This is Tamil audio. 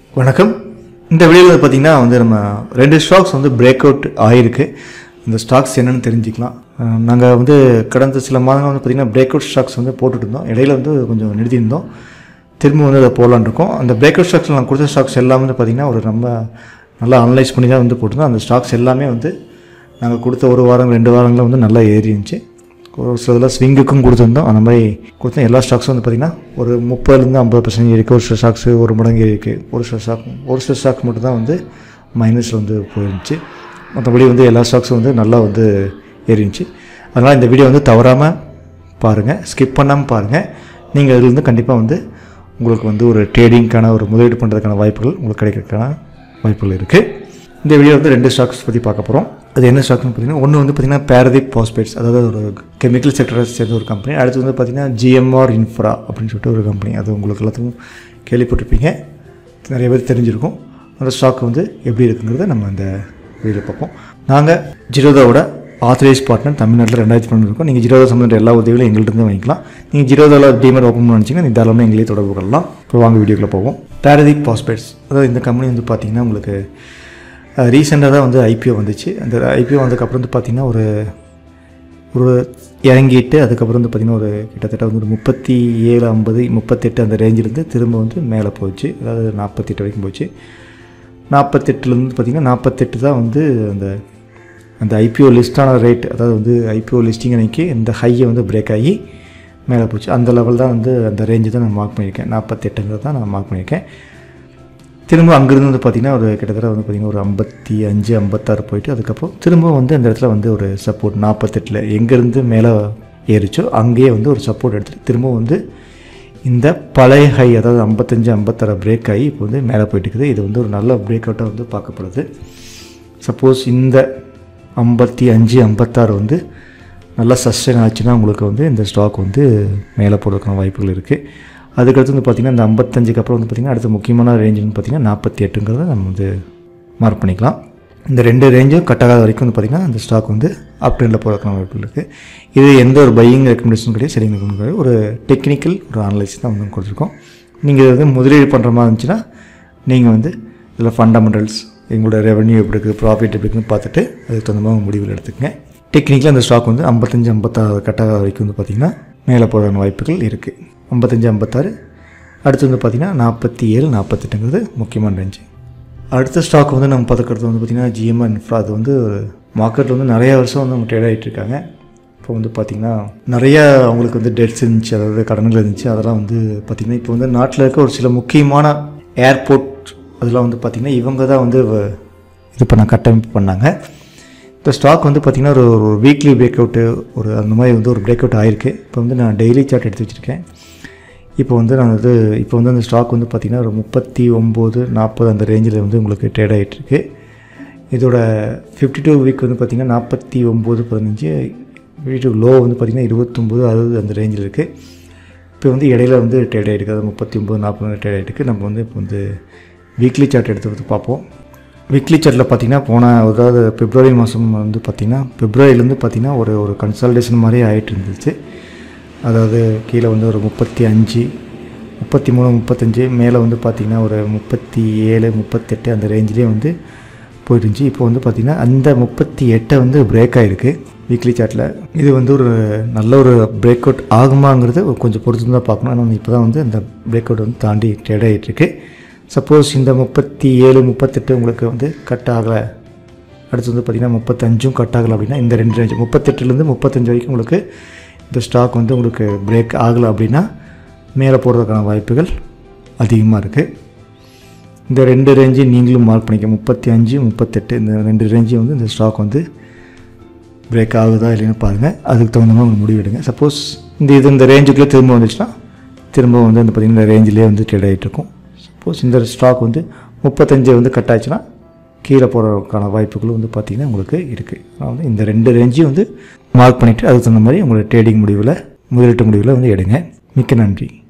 வணக்கம் இந்த வீடியோவில் பார்த்தீங்கன்னா வந்து நம்ம ரெண்டு ஸ்டாக்ஸ் வந்து பிரேக் அவுட் ஆகிருக்கு இந்த ஸ்டாக்ஸ் என்னன்னு தெரிஞ்சுக்கலாம் நாங்கள் வந்து கடந்த சில மாதங்கள் வந்து பார்த்திங்கன்னா பிரேக் அவுட் ஸ்டாக்ஸ் வந்து போட்டுட்டு இருந்தோம் இடையில வந்து கொஞ்சம் நிறுத்தியிருந்தோம் திரும்ப வந்து அதை போடலான்னு இருக்கோம் அந்த பிரேக் அவுட் ஸ்டாக்ஸ் நான் கொடுத்த ஸ்டாக்ஸ் எல்லாமே வந்து பார்த்திங்கன்னா ஒரு ரொம்ப நல்லா அனலைஸ் பண்ணி தான் வந்து போட்டிருந்தோம் அந்த ஸ்டாக்ஸ் எல்லாமே வந்து நாங்கள் கொடுத்த ஒரு வாரம் ரெண்டு வாரங்களில் வந்து நல்லா ஏறி இருந்துச்சு ஒரு சில இதில் ஸ்விங்குக்கும் கொடுத்துருந்தோம் அந்த மாதிரி கொடுத்த எல்லா ஸ்டாக்ஸும் வந்து பார்த்திங்கன்னா ஒரு முப்பதுலேருந்து ஐம்பது பர்சன்ட் இருக்குது ஒரு சில ஸ்டாக்ஸு ஒரு மடங்கு இருக்குது ஒரு சில ஸ்டாக் ஒரு சில ஸ்டாக்ஸ் மட்டும் தான் வந்து மைனஸில் வந்து போயிருந்துச்சு மற்றபடி வந்து எல்லா ஸ்டாக்ஸும் வந்து நல்லா வந்து ஏறிச்சு அதனால் இந்த வீடியோ வந்து தவறாமல் பாருங்கள் ஸ்கிப் பண்ணாமல் பாருங்கள் நீங்கள் இதுலேருந்து கண்டிப்பாக வந்து உங்களுக்கு வந்து ஒரு ட்ரேடிங்க்கான ஒரு முதலீடு பண்ணுறதுக்கான வாய்ப்புகள் உங்களுக்கு கிடைக்கிறதுக்கான வாய்ப்புகள் இருக்குது இந்த வீடியோ வந்து ரெண்டு ஸ்டாக்ஸ் பற்றி பார்க்க போகிறோம் அது என்ன ஸ்டாக்னு பார்த்தீங்கன்னா ஒன்று வந்து பார்த்திங்கன்னா பேரதீப் பாஸ்பேட்ஸ் அதாவது ஒரு கெமிக்கல் செக்டரை சேர்ந்த ஒரு கம்பெனி அடுத்து வந்து பார்த்திங்கன்னா ஜிஎம்ஆர் இன்ஃப்ரா அப்படின்னு சொல்லிட்டு ஒரு கம்பெனி அது உங்களுக்கு எல்லாத்துக்கும் கேள்விப்பட்டிருப்பீங்க நிறைய பேர் தெரிஞ்சிருக்கும் அந்த ஸ்டாக் வந்து எப்படி இருக்குங்கிறத நம்ம இந்த வீடியோ பார்ப்போம் நாங்கள் ஜிரோதாவோட ஆத்தரைஸ் பார்ட்னர் தமிழ்நாட்டில் ரெண்டாயிரத்தி பன்னெண்டு இருக்கோம் நீங்கள் ஜிரோதா சம்மந்த எல்லா உதவிகளும் எங்கள்கிட்ட வாங்கிக்கலாம் நீங்கள் ஜிரோதாவில் டீமர் ஓப்பன் பண்ணிச்சிங்கன்னா நீங்கள் தாராளமாக எங்களே தொடர்பு கொள்ளலாம் இப்போ வாங்க வீடியோக்குள்ளே போவோம் பேரதீப் பாஸ்பேட்ஸ் அதாவது இந்த கம்பெனி வந்து பார்த்திங்கன்னா உங்களுக்கு ரீசெண்டாக தான் வந்து ஐபிஓ வந்துச்சு அந்த ஐபிஓ வந்ததுக்கப்புறம் வந்து பார்த்திங்கன்னா ஒரு ஒரு இறங்கிட்டு அதுக்கப்புறம் வந்து பார்த்திங்கன்னா ஒரு கிட்டத்தட்ட வந்து ஒரு முப்பத்தி ஏழு ஐம்பது முப்பத்தெட்டு அந்த ரேஞ்சிலேருந்து திரும்ப வந்து மேலே போச்சு அதாவது நாற்பத்தெட்டு வரைக்கும் போச்சு நாற்பத்தெட்டுலேருந்து பார்த்திங்கன்னா நாற்பத்தெட்டு தான் வந்து அந்த அந்த ஐபிஓ லிஸ்டான ரேட் அதாவது வந்து ஐபிஓ லிஸ்டிங் அன்றைக்கி இந்த ஹையை வந்து பிரேக் ஆகி மேலே போச்சு அந்த லெவல் தான் வந்து அந்த ரேஞ்சு தான் நான் மார்க் பண்ணியிருக்கேன் நாற்பத்தெட்டுங்கிறது தான் நான் மார்க் பண்ணியிருக்கேன் திரும்ப அங்கேருந்து வந்து பார்த்திங்கன்னா ஒரு கிட்டத்தட்ட வந்து பார்த்திங்கன்னா ஒரு ஐம்பத்தி அஞ்சு ஐம்பத்தாறு போயிட்டு அதுக்கப்புறம் திரும்ப வந்து அந்த இடத்துல வந்து ஒரு சப்போர்ட் நாற்பத்தெட்டில் எங்கேருந்து மேலே ஏறிச்சோ அங்கேயே வந்து ஒரு சப்போர்ட் எடுத்துகிட்டு திரும்ப வந்து இந்த பழைய ஹை அதாவது ஐம்பத்தஞ்சு ஐம்பத்தாறு பிரேக் ஆகி இப்போ வந்து மேலே போயிட்டு இருக்குது இது வந்து ஒரு நல்ல பிரேக் அவுட்டாக வந்து பார்க்கப்படுது சப்போஸ் இந்த ஐம்பத்தி அஞ்சு ஐம்பத்தாறு வந்து நல்லா சஸ்டெயின் ஆச்சுன்னா உங்களுக்கு வந்து இந்த ஸ்டாக் வந்து மேலே போடுறதுக்கான வாய்ப்புகள் இருக்குது அதுக்கடுத்து வந்து பார்த்திங்கன்னா இந்த ஐம்பத்தஞ்சுக்கு அப்புறம் வந்து பார்த்திங்கன்னா அடுத்த முக்கியமான ரேஞ்சுன்னு பார்த்திங்கன்னா நாற்பத்தி எட்டுங்கிறத நம்ம வந்து மார்க் பண்ணிக்கலாம் இந்த ரெண்டு ரேஞ்சும் கட் ஆகாத வரைக்கும் வந்து பார்த்திங்கன்னா அந்த ஸ்டாக் வந்து அப் ட்ரெண்டில் போகிறதுக்கான வாய்ப்புகள் இருக்குது இது எந்த ஒரு பையிங் ரெக்கமெண்டேஷன் கிடையாது செல்லிங் ரெக்கமெண்ட் கிடையாது ஒரு டெக்னிக்கல் ஒரு அனலைஸ் தான் வந்து கொடுத்துருக்கோம் நீங்கள் இதை வந்து முதலீடு பண்ணுற மாதிரி இருந்துச்சுன்னா நீங்கள் வந்து இதில் ஃபண்டமெண்டல்ஸ் எங்களோட ரெவன்யூ எப்படி இருக்குது ப்ராஃபிட் எப்படி இருக்குன்னு பார்த்துட்டு அதுக்கு தகுந்த மாதிரி முடிவுகள் எடுத்துக்கங்க டெக்னிக்கலாக அந்த ஸ்டாக் வந்து ஐம்பத்தஞ்சு ஐம்பத்தாறு கட்டாக வரைக்கும் வந்து பார்த்திங்கன்னா மேலே போடுற வாய்ப்புகள் இருக்குது ஐம்பத்தஞ்சு ஐம்பத்தாறு அடுத்து வந்து பார்த்திங்கன்னா நாற்பத்தி ஏழு நாற்பத்தெட்டுங்கிறது முக்கியமான ரேஞ்சு அடுத்த ஸ்டாக் வந்து நம்ம பார்த்துக்கிறது வந்து பார்த்திங்கன்னா ஜிஎம்ஆர் இன்ஃப்ரா அது வந்து ஒரு மார்க்கெட்டில் வந்து நிறைய வருஷம் வந்து அவங்க ட்ரேட் ஆகிட்டு இருக்காங்க இப்போ வந்து பார்த்திங்கன்னா நிறைய அவங்களுக்கு வந்து டெட்ஸ் இருந்துச்சு அதாவது கடன்கள் இருந்துச்சு அதெல்லாம் வந்து பார்த்திங்கன்னா இப்போ வந்து நாட்டில் இருக்க ஒரு சில முக்கியமான ஏர்போர்ட் அதெல்லாம் வந்து பார்த்திங்கன்னா இவங்க தான் வந்து வ- இது பண்ண கட்டமைப்பு பண்ணாங்க இந்த ஸ்டாக் வந்து பார்த்திங்கன்னா ஒரு ஒரு வீக்லி பிரேக் அவுட்டு ஒரு அந்த மாதிரி வந்து ஒரு பிரேக் அவுட் ஆயிருக்கு இப்போ வந்து நான் டெய்லி சார்ட் எடுத்து வச்சுருக்கேன் இப்போ வந்து நான் வந்து இப்போ வந்து அந்த ஸ்டாக் வந்து பார்த்திங்கன்னா ஒரு முப்பத்தி ஒம்பது நாற்பது அந்த ரேஞ்சில் வந்து உங்களுக்கு ட்ரேட் ஆகிட்டுருக்கு இதோட ஃபிஃப்டி டூ வீக் வந்து பார்த்திங்கன்னா நாற்பத்தி ஒம்பது பதினஞ்சு ஃபிஃப்டி டூ லோ வந்து பார்த்திங்கன்னா இருபத்தொம்போது அறுபது அந்த ரேஞ்சில் இருக்குது இப்போ வந்து இடையில வந்து ட்ரேட் ஆகிருக்கு அது முப்பத்தி ஒம்பது நாற்பது ட்ரேட் ஆகிருக்கு நம்ம வந்து இப்போ வந்து வீக்லி சார்ட் எடுத்து வந்து பார்ப்போம் வீக்லி சார்ட்டில் பார்த்தீங்கன்னா போன அதாவது பிப்ரவரி மாதம் வந்து பார்த்திங்கன்னா பிப்ரவரியிலேருந்து பார்த்திங்கன்னா ஒரு ஒரு கன்சல்டேஷன் மாதிரி ஆகிட்டு இருந்துச்சு அதாவது கீழே வந்து ஒரு முப்பத்தி அஞ்சு முப்பத்தி மூணு முப்பத்தஞ்சு மேலே வந்து பார்த்திங்கன்னா ஒரு முப்பத்தி ஏழு முப்பத்தெட்டு அந்த ரேஞ்சிலே வந்து போயிட்டு இருந்துச்சு இப்போ வந்து பார்த்திங்கன்னா அந்த முப்பத்தி எட்டை வந்து பிரேக் ஆகிருக்கு வீக்லி சார்ட்டில் இது வந்து ஒரு நல்ல ஒரு பிரேக் அவுட் ஆகுமாங்கிறது ஒரு கொஞ்சம் பொறுத்து தான் பார்க்கணும் ஆனால் இப்போ தான் வந்து அந்த பிரேக் அவுட் வந்து தாண்டி ட்ரேட் ஆகிட்டு இருக்கு சப்போஸ் இந்த முப்பத்தி ஏழு முப்பத்தெட்டு உங்களுக்கு வந்து கட் ஆகலை அடுத்து வந்து பார்த்திங்கன்னா முப்பத்தஞ்சும் கட் ஆகலை அப்படின்னா இந்த ரெண்டு ரேஞ்சு முப்பத்தெட்டுலேருந்து முப்பத்தஞ்சு வரைக்கும் உங்களுக்கு இந்த ஸ்டாக் வந்து உங்களுக்கு பிரேக் ஆகலை அப்படின்னா மேலே போடுறதுக்கான வாய்ப்புகள் அதிகமாக இருக்குது இந்த ரெண்டு ரேஞ்சையும் நீங்களும் மார்க் பண்ணிக்க முப்பத்தி அஞ்சு முப்பத்தெட்டு இந்த ரெண்டு ரேஞ்சையும் வந்து இந்த ஸ்டாக் வந்து பிரேக் ஆகுதா இல்லைன்னு பாருங்கள் அதுக்கு தகுந்த மாதிரி உங்களுக்கு முடிவெடுங்க சப்போஸ் இந்த இது இந்த ரேஞ்சுக்குள்ளே திரும்ப வந்துச்சுன்னா திரும்ப வந்து அந்த பார்த்திங்கன்னா இந்த ரேஞ்சிலே வந்து ட்ரேட் ஆகிட்டு இருக்கும் சப்போஸ் இந்த ஸ்டாக் வந்து முப்பத்தஞ்சு வந்து கட் ஆச்சுன்னா கீழே போகிறதுக்கான வாய்ப்புகளும் வந்து பார்த்திங்கன்னா உங்களுக்கு இருக்குது அதனால் வந்து இந்த ரெண்டு ரேஞ்சையும் வந்து மார்க் பண்ணிவிட்டு அதுக்கு தகுந்த மாதிரி உங்களோட ட்ரேடிங் முடிவில் முதலீட்டு முடிவில் வந்து எடுங்க மிக்க நன்றி